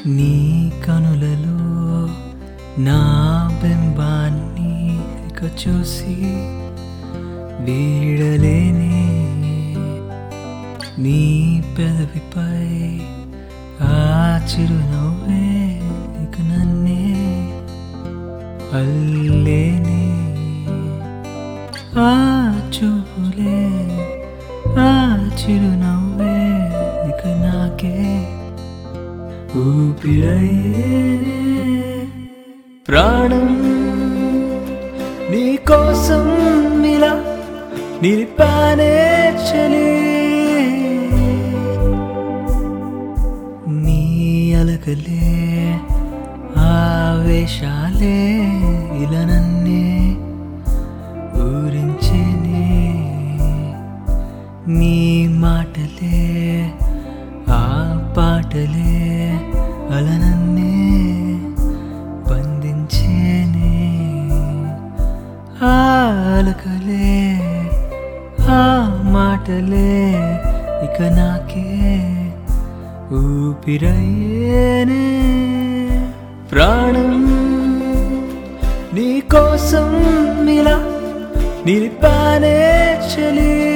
నీ కనులలో నా బింబాన్ని ఇక చూసి వీడలేనే నీ పెదవిపై ఆ చిరునవ్వే ఇక నన్నే అల్లేనే ఆ చూపులే ఆ చిరునవ్వే ఇక నాకే ఊపిరయ్యే ప్రాణం నీ కోసం ఇలా నిలిపానే చలి నీ అలకలే ఆవేశాలే ఇలా నన్నే ఊరించేనే నీ మాటలే ఆ పాటలే అలా నన్నే బంధించేనే ఆ అలకలే ఆ మాటలే ఇక నాకే ఊపిరయ్యేనే ప్రాణం నీ కోసం ఇలా నిలిపానే చలి